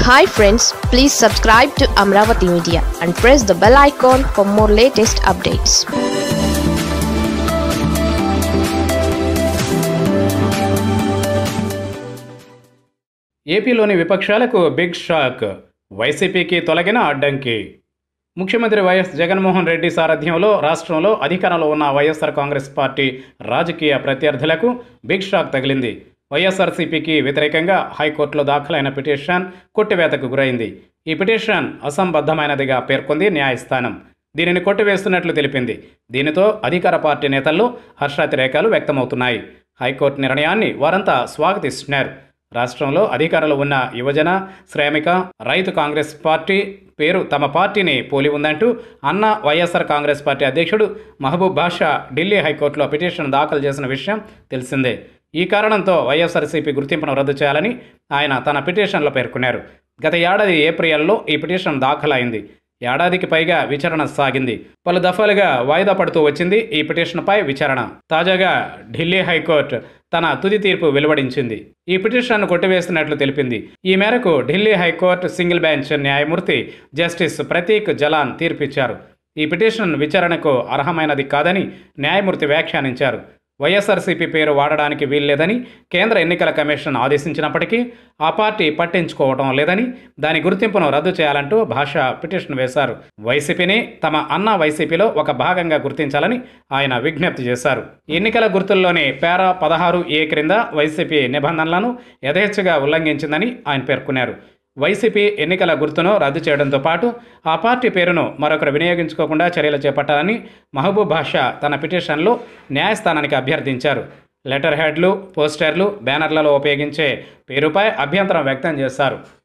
hi friends please subscribe to Amaravati media and press the bell icon for more latest updates ఏపీలోని విపక్షాలకు big shock వైసీపీకి తొలగిన అడ్డంకి ముఖ్యమంత్రి వైఎస్ జగన్మోహన్ రెడ్డి సారథ్యంలో రాష్ట్రంలో అధికారంలో ఉన్న వైఎస్ఆర్ కాంగ్రెస్ పార్టీ రాజకీయ ప్రత్యర్థులకు బిగ్ షాక్ తగిలింది వైఎస్ఆర్సీపీకి వ్యతిరేకంగా హైకోర్టులో దాఖలైన పిటిషన్ కొట్టివేతకు గురైంది ఈ పిటిషన్ అసంబద్ధమైనదిగా పేర్కొంది న్యాయస్థానం దీనిని కొట్టివేస్తున్నట్లు తెలిపింది దీనితో అధికార పార్టీ నేతల్లో హర్షాతిరేకాలు వ్యక్తమవుతున్నాయి హైకోర్టు నిర్ణయాన్ని వారంతా స్వాగతిస్తున్నారు రాష్ట్రంలో అధికారంలో ఉన్న యువజన శ్రామిక రైతు కాంగ్రెస్ పార్టీ పేరు తమ పార్టీని పోలి ఉందంటూ అన్న వైఎస్ఆర్ కాంగ్రెస్ పార్టీ అధ్యక్షుడు మహబూబ్ బాషా ఢిల్లీ హైకోర్టులో పిటిషన్ దాఖలు చేసిన విషయం తెలిసిందే ఈ కారణంతో వైఎస్ఆర్సీపీ గుర్తింపును రద్దు చేయాలని ఆయన తన పిటిషన్లో పేర్కొన్నారు గత ఏడాది ఏప్రిల్లో ఈ పిటిషన్ దాఖలైంది ఏడాదికి పైగా విచారణ సాగింది పలు దఫాలుగా వాయిదా పడుతూ వచ్చింది ఈ పిటిషన్పై విచారణ తాజాగా ఢిల్లీ హైకోర్టు తన తుది తీర్పు వెలువడించింది ఈ పిటిషన్ను కొట్టివేస్తున్నట్లు తెలిపింది ఈ మేరకు ఢిల్లీ హైకోర్టు సింగిల్ బెంచ్ న్యాయమూర్తి జస్టిస్ ప్రతీక్ జలాన్ తీర్పిచ్చారు ఈ పిటిషన్ విచారణకు అర్హమైనది కాదని న్యాయమూర్తి వ్యాఖ్యానించారు వైఎస్ఆర్సీపీ పేరు వాడడానికి వీల్లేదని కేంద్ర ఎన్నికల కమిషన్ ఆదేశించినప్పటికీ ఆ పార్టీ పట్టించుకోవడం లేదని దాని గుర్తింపును రద్దు చేయాలంటూ భాష పిటిషన్ వేశారు వైసీపీని తమ అన్న వైసీపీలో ఒక భాగంగా గుర్తించాలని ఆయన విజ్ఞప్తి చేశారు ఎన్నికల గుర్తుల్లోని పేరా పదహారు ఏ క్రింద వైసీపీ నిబంధనలను యథేచ్ఛగా ఉల్లంఘించిందని ఆయన పేర్కొన్నారు వైసీపీ ఎన్నికల గుర్తును రద్దు చేయడంతో పాటు ఆ పార్టీ పేరును మరొకరు వినియోగించుకోకుండా చర్యలు చేపట్టాలని మహబూబ్ బాషా తన పిటిషన్లో న్యాయస్థానానికి అభ్యర్థించారు లెటర్ హెడ్లు పోస్టర్లు బ్యానర్లలో ఉపయోగించే పేరుపై అభ్యంతరం వ్యక్తం చేశారు